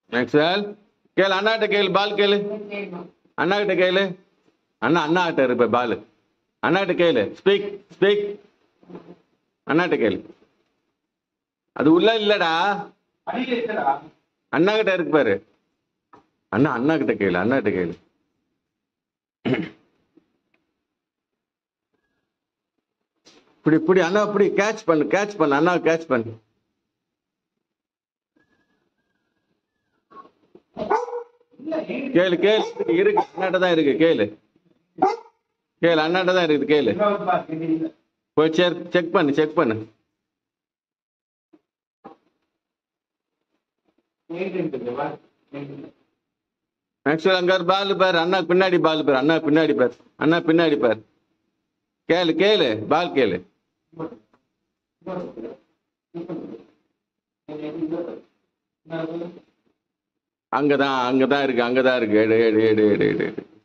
Maxwell கேளு அண்ணாட்ட கேளு பால் கேளு அண்ணா கிட்ட கேளு அண்ணா அண்ணா கிட்ட இருப்ப பால் அண்ணா கிட்ட கேளு ஸ்பீக் ஸ்பீக் அண்ணாட்ட கேளு அது உள்ள இல்லடா அண்ணா கிட்ட இருக்கு பாரு அண்ணா அண்ணா கிட்ட கேளு அண்ணா கிட்ட கேளு இப்படி இப்படி அண்ணா இப்படி கேட்ச் பண்ணு கேட்ச் பண்ணு அண்ணா கேட்ச் பண்ணு கேளு கேளு இருக்கு அண்ணாட்ட தான் இருக்கு கேளு கேளு அண்ணாட்ட தான் இருக்குது கேளு போய் செக் செக் பண்ணு செக் பண்ணு ஆக்சுவல் அங்க பால் பாரு அண்ணா பின்னாடி பால் பாரு அண்ணா பின்னாடி பாரு அண்ணா பின்னாடி பாரு கேளு கேளு பால் கேளு அங்கதான் அங்கதான் இருக்கு அங்கதான் இருக்கு எடு எடு எடு எடு எடு எடு